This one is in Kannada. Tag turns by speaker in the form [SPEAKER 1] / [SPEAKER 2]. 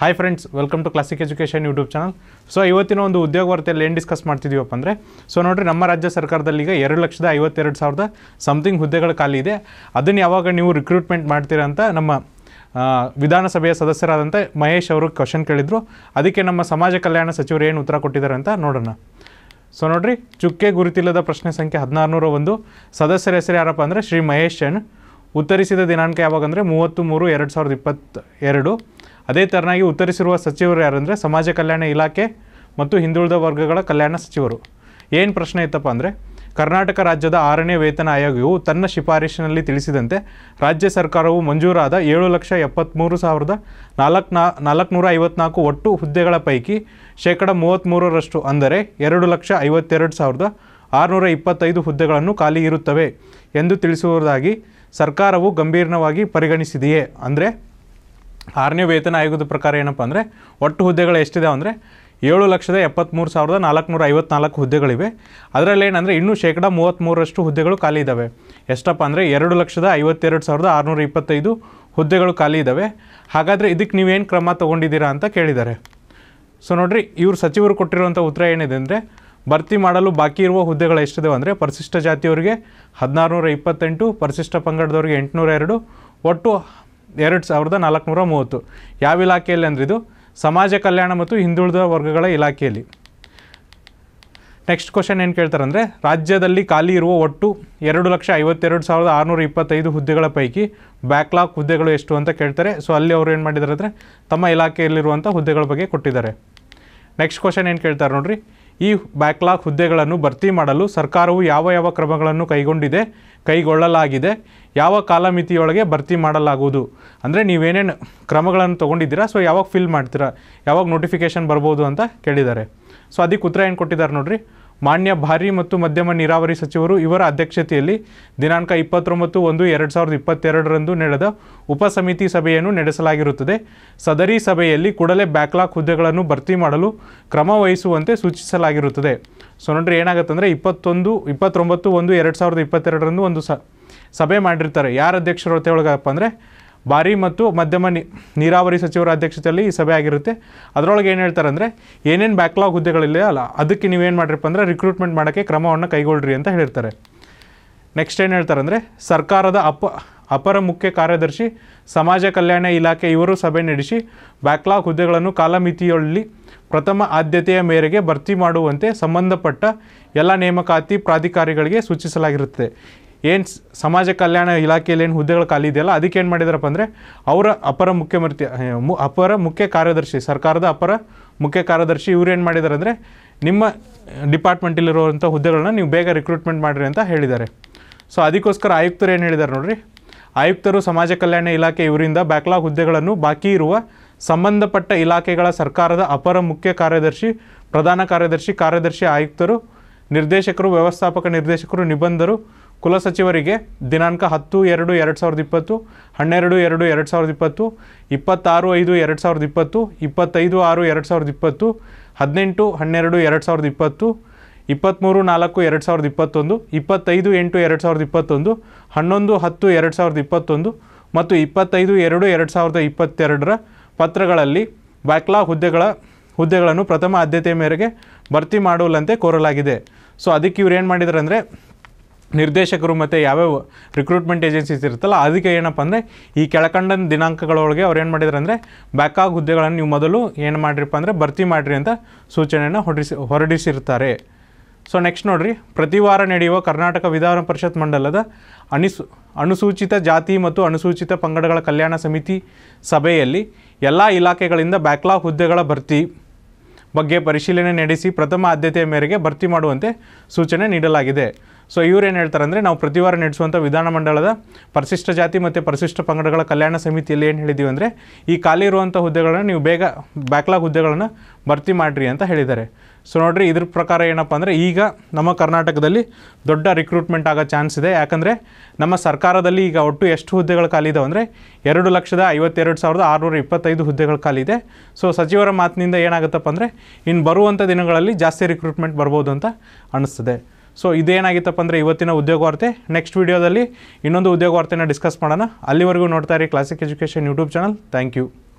[SPEAKER 1] hi friends welcome to classic education YouTube channel so ಇವತ್ತಿನ ಒಂದು ಉದ್ಯೋಗ ವಾರ್ತೆಯಲ್ಲಿ ಏನು ಡಿಸ್ಕಸ್ ಮಾಡ್ತಿದ್ದೀವಪ್ಪ ಅಂದರೆ ಸೊ ನೋಡಿರಿ ನಮ್ಮ ರಾಜ್ಯ ಸರ್ಕಾರದಲ್ಲಿ ಈಗ ಎರಡು ಲಕ್ಷದ ಐವತ್ತೆರಡು ಸಾವಿರದ ಸಮಥಿಂಗ್ ಹುದ್ದೆಗಳು ಖಾಲಿ ಇದೆ ಅದನ್ನು ಯಾವಾಗ ನೀವು ರಿಕ್ರೂಟ್ಮೆಂಟ್ ಮಾಡ್ತೀರಾ ಅಂತ ನಮ್ಮ ಆ, ವಿಧಾನಸಭೆಯ ಸದಸ್ಯರಾದಂಥ ಮಹೇಶ್ ಅವರು ಕ್ವಶನ್ ಕೇಳಿದರು ಅದಕ್ಕೆ ನಮ್ಮ ಸಮಾಜ ಕಲ್ಯಾಣ ಸಚಿವರು ಏನು ಉತ್ತರ ಕೊಟ್ಟಿದ್ದಾರೆ ಅಂತ ನೋಡೋಣ ಸೊ ನೋಡ್ರಿ ಚುಕ್ಕೆ ಗುರುತಿಲ್ಲದ ಪ್ರಶ್ನೆ ಸಂಖ್ಯೆ ಹದಿನಾರುನೂರ ಒಂದು ಸದಸ್ಯರ ಹೆಸರು ಯಾರಪ್ಪ ಅಂದರೆ ಶ್ರೀ ಮಹೇಶ್ ಎನ್ ಉತ್ತರಿಸಿದ ದಿನಾಂಕ ಯಾವಾಗ ಅಂದರೆ ಮೂವತ್ತು ಮೂರು ಎರಡು ಸಾವಿರದ ಇಪ್ಪತ್ತ ಎರಡು ಅದೇ ಥರನಾಗಿ ಉತ್ತರಿಸಿರುವ ಸಚಿವರು ಯಾರಂದರೆ ಸಮಾಜ ಕಲ್ಯಾಣ ಇಲಾಖೆ ಮತ್ತು ಹಿಂದುಳಿದ ವರ್ಗಗಳ ಕಲ್ಯಾಣ ಸಚಿವರು ಏನು ಪ್ರಶ್ನೆ ಇತ್ತಪ್ಪ ಅಂದರೆ ಕರ್ನಾಟಕ ರಾಜ್ಯದ ಆರನೇ ವೇತನ ಆಯೋಗವು ತನ್ನ ಶಿಫಾರಸಿನಲ್ಲಿ ತಿಳಿಸಿದಂತೆ ರಾಜ್ಯ ಸರ್ಕಾರವು ಮಂಜೂರಾದ ಏಳು ಲಕ್ಷ ಎಪ್ಪತ್ತ್ಮೂರು ಸಾವಿರದ ನಾಲ್ಕು ನಾ ನಾಲ್ಕುನೂರ ಐವತ್ನಾಲ್ಕು ಒಟ್ಟು ಹುದ್ದೆಗಳ ಪೈಕಿ ಶೇಕಡ ಮೂವತ್ತ್ಮೂರರಷ್ಟು ಅಂದರೆ ಎರಡು ಲಕ್ಷ ಐವತ್ತೆರಡು ಸಾವಿರದ ಆರುನೂರ ಇಪ್ಪತ್ತೈದು ಹುದ್ದೆಗಳನ್ನು ಖಾಲಿ ಇರುತ್ತವೆ ಎಂದು ತಿಳಿಸುವುದಾಗಿ ಸರ್ಕಾರವು ಗಂಭೀರವಾಗಿ ಪರಿಗಣಿಸಿದೆಯೇ ಅಂದರೆ ಆರನೇ ವೇತನ ಆಯೋಗದ ಪ್ರಕಾರ ಏನಪ್ಪ ಅಂದರೆ ಒಟ್ಟು ಹುದ್ದೆಗಳು ಎಷ್ಟಿದಾವೆ ಅಂದರೆ ಏಳು ಲಕ್ಷದ ಎಪ್ಪತ್ತ್ಮೂರು ಸಾವಿರದ ನಾಲ್ಕುನೂರ ಐವತ್ನಾಲ್ಕು ಹುದ್ದೆಗಳಿವೆ ಅದರಲ್ಲಿ ಏನಂದರೆ ಇನ್ನೂ ಶೇಕಡ ಮೂವತ್ತ್ಮೂರರಷ್ಟು ಹುದ್ದೆಗಳು ಖಾಲಿ ಇದ್ದಾವೆ ಎಷ್ಟಪ್ಪ ಅಂದರೆ ಎರಡು ಲಕ್ಷದ ಐವತ್ತೆರಡು ಸಾವಿರದ ಆರುನೂರ ಇಪ್ಪತ್ತೈದು ಹುದ್ದೆಗಳು ಖಾಲಿ ಇದ್ದಾವೆ ಹಾಗಾದರೆ ಇದಕ್ಕೆ ನೀವೇನು ಕ್ರಮ ತೊಗೊಂಡಿದ್ದೀರಾ ಅಂತ ಕೇಳಿದ್ದಾರೆ ಸೊ ನೋಡ್ರಿ ಇವ್ರು ಸಚಿವರು ಕೊಟ್ಟಿರುವಂಥ ಉತ್ತರ ಏನಿದೆ ಅಂದರೆ ಭರ್ತಿ ಮಾಡಲು ಬಾಕಿ ಇರುವ ಹುದ್ದೆಗಳು ಎಷ್ಟಿದಾವೆ ಅಂದರೆ ಪರಿಶಿಷ್ಟ ಜಾತಿಯವರಿಗೆ ಹದಿನಾರುನೂರ ಇಪ್ಪತ್ತೆಂಟು ಪರಿಶಿಷ್ಟ ಪಂಗಡದವರಿಗೆ ಎಂಟುನೂರ ಎರಡು ಒಟ್ಟು ಎರಡು ಸಾವಿರದ ನಾಲ್ಕುನೂರ ಮೂವತ್ತು ಯಾವ ಇಲಾಖೆಯಲ್ಲಿ ಅಂದ್ರೆ ಇದು ಸಮಾಜ ಕಲ್ಯಾಣ ಮತ್ತು ಹಿಂದುಳಿದ ವರ್ಗಗಳ ಇಲಾಖೆಯಲ್ಲಿ ನೆಕ್ಸ್ಟ್ ಕ್ವಶನ್ ಏನು ಕೇಳ್ತಾರೆ ಅಂದರೆ ರಾಜ್ಯದಲ್ಲಿ ಖಾಲಿ ಇರುವ ಒಟ್ಟು ಎರಡು ಲಕ್ಷ ಐವತ್ತೆರಡು ಸಾವಿರದ ಆರುನೂರ ಇಪ್ಪತ್ತೈದು ಹುದ್ದೆಗಳ ಪೈಕಿ ಬ್ಯಾಕ್ಲಾಗ್ ಹುದ್ದೆಗಳು ಎಷ್ಟು ಅಂತ ಕೇಳ್ತಾರೆ ಸೊ ಅಲ್ಲಿ ಅವರು ಏನು ಮಾಡಿದ್ದಾರೆ ಅಂದರೆ ತಮ್ಮ ಇಲಾಖೆಯಲ್ಲಿರುವಂಥ ಹುದ್ದೆಗಳ ಬಗ್ಗೆ ಕೊಟ್ಟಿದ್ದಾರೆ ನೆಕ್ಸ್ಟ್ ಕ್ವಶನ್ ಏನು ಕೇಳ್ತಾರೆ ನೋಡ್ರಿ ಈ ಬ್ಯಾಕ್ಲಾಗ್ ಹುದ್ದೆಗಳನ್ನು ಭರ್ತಿ ಮಾಡಲು ಸರ್ಕಾರವು ಯಾವ ಯಾವ ಕ್ರಮಗಳನ್ನು ಕೈಗೊಂಡಿದೆ ಕೈಗೊಳ್ಳಲಾಗಿದೆ ಯಾವ ಕಾಲಮಿತಿಯೊಳಗೆ ಭರ್ತಿ ಮಾಡಲಾಗುವುದು ಅಂದರೆ ನೀವೇನೇನು ಕ್ರಮಗಳನ್ನು ತೊಗೊಂಡಿದ್ದೀರಾ ಸೊ ಯಾವಾಗ ಫಿಲ್ ಮಾಡ್ತೀರಾ ಯಾವಾಗ ನೋಟಿಫಿಕೇಷನ್ ಬರ್ಬೋದು ಅಂತ ಕೇಳಿದ್ದಾರೆ ಸೊ ಅದಕ್ಕೆ ಉತ್ತರ ಏನು ಕೊಟ್ಟಿದ್ದಾರೆ ನೋಡ್ರಿ ಮಾನ್ಯ ಭಾರಿ ಮತ್ತು ಮಧ್ಯಮ ನೀರಾವರಿ ಸಚಿವರು ಇವರ ಅಧ್ಯಕ್ಷತೆಯಲ್ಲಿ ದಿನಾಂಕ ಇಪ್ಪತ್ತೊಂಬತ್ತು ಒಂದು ಎರಡು ಸಾವಿರದ ಇಪ್ಪತ್ತೆರಡರಂದು ನಡೆದ ಉಪಸಮಿತಿ ಸಭೆಯನ್ನು ನಡೆಸಲಾಗಿರುತ್ತದೆ ಸದರಿ ಸಭೆಯಲ್ಲಿ ಕೂಡಲೇ ಬ್ಯಾಕ್ಲಾಗ್ ಹುದ್ದೆಗಳನ್ನು ಭರ್ತಿ ಮಾಡಲು ಕ್ರಮ ವಹಿಸುವಂತೆ ಸೂಚಿಸಲಾಗಿರುತ್ತದೆ ಸೊ ನೋಡ್ರಿ ಏನಾಗುತ್ತಂದರೆ ಇಪ್ಪತ್ತೊಂದು ಇಪ್ಪತ್ತೊಂಬತ್ತು ಒಂದು ಎರಡು ಸಾವಿರದ ಇಪ್ಪತ್ತೆರಡರಂದು ಒಂದು ಸ ಸಭೆ ಮಾಡಿರ್ತಾರೆ ಯಾರ ಅಧ್ಯಕ್ಷರು ಅಂತ ಒಳಗಪ್ಪ ಅಂದರೆ ಭಾರಿ ಮತ್ತು ಮಧ್ಯಮ ನೀ ನೀರಾವರಿ ಸಚಿವರ ಅಧ್ಯಕ್ಷತೆಯಲ್ಲಿ ಈ ಸಭೆ ಆಗಿರುತ್ತೆ ಅದರೊಳಗೆ ಏನು ಹೇಳ್ತಾರೆ ಅಂದರೆ ಏನೇನು ಬ್ಯಾಕ್ಲಾಗ್ ಹುದ್ದೆಗಳಿಲ್ಲ ಅಲ್ಲ ಅದಕ್ಕೆ ನೀವೇನು ಮಾಡಿರಪ್ಪ ಅಂದರೆ ರಿಕ್ರೂಟ್ಮೆಂಟ್ ಮಾಡೋಕ್ಕೆ ಕ್ರಮವನ್ನು ಕೈಗೊಳ್ಳ್ರಿ ಅಂತ ಹೇಳಿರ್ತಾರೆ ನೆಕ್ಸ್ಟ್ ಏನು ಹೇಳ್ತಾರೆ ಅಂದರೆ ಸರ್ಕಾರದ ಅಪ ಅಪರ ಮುಖ್ಯ ಕಾರ್ಯದರ್ಶಿ ಸಮಾಜ ಕಲ್ಯಾಣ ಇಲಾಖೆ ಇವರು ಸಭೆ ನಡೆಸಿ ಬ್ಯಾಕ್ಲಾಗ್ ಹುದ್ದೆಗಳನ್ನು ಕಾಲಮಿತಿಯಲ್ಲಿ ಪ್ರಥಮ ಆದ್ಯತೆಯ ಮೇರೆಗೆ ಭರ್ತಿ ಮಾಡುವಂತೆ ಸಂಬಂಧಪಟ್ಟ ಎಲ್ಲ ನೇಮಕಾತಿ ಪ್ರಾಧಿಕಾರಿಗಳಿಗೆ ಸೂಚಿಸಲಾಗಿರುತ್ತದೆ ಏನು ಸಮಾಜ ಕಲ್ಯಾಣ ಇಲಾಖೆಯಲ್ಲಿ ಏನು ಹುದ್ದೆಗಳು ಖಾಲಿ ಇದೆಯಲ್ಲ ಅದಕ್ಕೆ ಏನು ಮಾಡಿದಾರಪ್ಪ ಅಂದರೆ ಅವರ ಅಪರ ಮುಖ್ಯಮಂತ್ರಿ ಮು- ಅಪರ ಮುಖ್ಯ ಕಾರ್ಯದರ್ಶಿ ಸರ್ಕಾರದ ಅಪರ ಮುಖ್ಯ ಕಾರ್ಯದರ್ಶಿ ಇವ್ರು ಏನು ಮಾಡಿದ್ದಾರೆ ಅಂದರೆ ನಿಮ್ಮ ಡಿಪಾರ್ಟ್ಮೆಂಟಲ್ಲಿರುವಂಥ ಹುದ್ದೆಗಳನ್ನ ನೀವು ಬೇಗ ರಿಕ್ರೂಟ್ಮೆಂಟ್ ಮಾಡಿರಿ ಅಂತ ಹೇಳಿದ್ದಾರೆ ಸೊ ಅದಕ್ಕೋಸ್ಕರ ಆಯುಕ್ತರು ಏನು ಹೇಳಿದ್ದಾರೆ ನೋಡ್ರಿ ಆಯುಕ್ತರು ಸಮಾಜ ಕಲ್ಯಾಣ ಇಲಾಖೆ ಇವರಿಂದ ಬ್ಯಾಕ್ಲಾಗ್ ಹುದ್ದೆಗಳನ್ನು ಬಾಕಿ ಇರುವ ಸಂಬಂಧಪಟ್ಟ ಇಲಾಖೆಗಳ ಸರ್ಕಾರದ ಅಪರ ಮುಖ್ಯ ಕಾರ್ಯದರ್ಶಿ ಪ್ರಧಾನ ಕಾರ್ಯದರ್ಶಿ ಕಾರ್ಯದರ್ಶಿ ಆಯುಕ್ತರು ನಿರ್ದೇಶಕರು ವ್ಯವಸ್ಥಾಪಕ ನಿರ್ದೇಶಕರು ನಿಬಂಧರು ಕುಲಸಚಿವರಿಗೆ ದಿನಾಂಕ ಹತ್ತು ಎರಡು ಎರಡು ಸಾವಿರದ ಇಪ್ಪತ್ತು ಹನ್ನೆರಡು ಎರಡು ಎರಡು ಸಾವಿರದ ಇಪ್ಪತ್ತು ಇಪ್ಪತ್ತಾರು ಐದು ಎರಡು ಸಾವಿರದ ಇಪ್ಪತ್ತು ಇಪ್ಪತ್ತೈದು ಆರು ಎರಡು ಸಾವಿರದ ಇಪ್ಪತ್ತು ಹದಿನೆಂಟು ಹನ್ನೆರಡು ಎರಡು ಸಾವಿರದ ಇಪ್ಪತ್ತು ಇಪ್ಪತ್ತ್ಮೂರು ನಾಲ್ಕು ಎರಡು ಸಾವಿರದ ಇಪ್ಪತ್ತೊಂದು ಇಪ್ಪತ್ತೈದು ಎಂಟು ಎರಡು ಸಾವಿರದ ಇಪ್ಪತ್ತೊಂದು ಹನ್ನೊಂದು ಹತ್ತು ಎರಡು ಸಾವಿರದ ಇಪ್ಪತ್ತೊಂದು ಮತ್ತು ಇಪ್ಪತ್ತೈದು ಎರಡು ಎರಡು ಸಾವಿರದ ಇಪ್ಪತ್ತೆರಡರ ಪತ್ರಗಳಲ್ಲಿ ಬ್ಯಾಕ್ಲಾಗ್ ಹುದ್ದೆಗಳ ಹುದ್ದೆಗಳನ್ನು ಪ್ರಥಮ ಆದ್ಯತೆಯ ಮೇರೆಗೆ ಭರ್ತಿ ಮಾಡುವಂತೆ ಕೋರಲಾಗಿದೆ ಸೊ ಅದಕ್ಕೆ ಇವ್ರು ಏನು ಮಾಡಿದ್ದಾರೆ ಅಂದರೆ ನಿರ್ದೇಶಕರು ಮತ್ತು ಯಾವ್ಯಾವ ರಿಕ್ರೂಟ್ಮೆಂಟ್ ಏಜೆನ್ಸೀಸ್ ಇರುತ್ತಲ್ಲ ಅದಕ್ಕೆ ಏನಪ್ಪ ಅಂದರೆ ಈ ಕೆಳಕಂಡ ದಿನಾಂಕಗಳೊಳಗೆ ಅವ್ರು ಏನು ಮಾಡಿದ್ದಾರೆ ಅಂದರೆ ಬ್ಯಾಕಾಗ್ ಹುದ್ದೆಗಳನ್ನು ನೀವು ಮೊದಲು ಏನು ಮಾಡಿರಪ್ಪ ಅಂದರೆ ಭರ್ತಿ ಮಾಡಿರಿ ಅಂತ ಸೂಚನೆಯನ್ನು ಹೊರಡಿಸಿ ಹೊರಡಿಸಿರ್ತಾರೆ ಸೊ ನೆಕ್ಸ್ಟ್ ನೋಡ್ರಿ ಪ್ರತಿ ವಾರ ನಡೆಯುವ ಕರ್ನಾಟಕ ವಿಧಾನ ಪರಿಷತ್ ಮಂಡಲದ ಅನಿಸು ಅನುಸೂಚಿತ ಜಾತಿ ಮತ್ತು ಅನುಸೂಚಿತ ಪಂಗಡಗಳ ಕಲ್ಯಾಣ ಸಮಿತಿ ಸಭೆಯಲ್ಲಿ ಎಲ್ಲ ಇಲಾಖೆಗಳಿಂದ ಬ್ಯಾಕ್ಲಾಗ್ ಹುದ್ದೆಗಳ ಭರ್ತಿ ಬಗ್ಗೆ ಪರಿಶೀಲನೆ ನಡೆಸಿ ಪ್ರಥಮ ಆದ್ಯತೆಯ ಮೇರೆಗೆ ಭರ್ತಿ ಮಾಡುವಂತೆ ಸೂಚನೆ ನೀಡಲಾಗಿದೆ ಸೊ ಇವ್ರು ಏನು ಹೇಳ್ತಾರೆ ಅಂದರೆ ನಾವು ಪ್ರತಿ ವಾರ ನಡೆಸುವಂಥ ವಿಧಾನಮಂಡಲದ ಪರಿಶಿಷ್ಟ ಜಾತಿ ಮತ್ತು ಪರಿಶಿಷ್ಟ ಪಂಗಡಗಳ ಕಲ್ಯಾಣ ಸಮಿತಿಯಲ್ಲಿ ಏನು ಹೇಳಿದ್ದೀವಿ ಅಂದರೆ ಈ ಖಾಲಿ ಇರುವಂಥ ಹುದ್ದೆಗಳನ್ನ ನೀವು ಬೇಗ ಬ್ಯಾಕ್ಲಾಗ್ ಹುದ್ದೆಗಳನ್ನು ಭರ್ತಿ ಮಾಡಿರಿ ಅಂತ ಹೇಳಿದ್ದಾರೆ ಸೊ ನೋಡ್ರಿ ಇದ್ರ ಪ್ರಕಾರ ಏನಪ್ಪ ಅಂದರೆ ಈಗ ನಮ್ಮ ಕರ್ನಾಟಕದಲ್ಲಿ ದೊಡ್ಡ ರಿಕ್ರೂಟ್ಮೆಂಟ್ ಆಗೋ ಚಾನ್ಸ್ ಇದೆ ಯಾಕಂದರೆ ನಮ್ಮ ಸರ್ಕಾರದಲ್ಲಿ ಈಗ ಒಟ್ಟು ಎಷ್ಟು ಹುದ್ದೆಗಳು ಖಾಲಿ ಇದಾವೆ ಅಂದರೆ ಎರಡು ಲಕ್ಷದ ಐವತ್ತೆರಡು ಸಾವಿರದ ಆರುನೂರ ಇಪ್ಪತ್ತೈದು ಹುದ್ದೆಗಳು ಖಾಲಿ ಇದೆ ಸೊ ಸಚಿವರ ಮಾತಿನಿಂದ ಏನಾಗುತ್ತಪ್ಪ ಅಂದರೆ ಇನ್ನು ಬರುವಂಥ ದಿನಗಳಲ್ಲಿ ಜಾಸ್ತಿ ರಿಕ್ರೂಟ್ಮೆಂಟ್ ಬರ್ಬೋದು ಅಂತ ಅನಿಸ್ತದೆ ಸೊ ಇದೇನಾಗಿತ್ತಪ್ಪ ಅಂದರೆ ಇವತ್ತಿನ ಉದ್ಯೋಗ ವಾರ್ತೆ ನೆಕ್ಸ್ಟ್ ವೀಡಿಯೋದಲ್ಲಿ ಇನ್ನೊಂದು ಉದ್ಯೋಗ ವಾರ್ತೆನ ಡಿಸ್ಕಸ್ ಮಾಡೋಣ ಅಲ್ಲಿವರೆಗೂ ನೋಡ್ತಾ ಇರಿ classic education YouTube channel thank you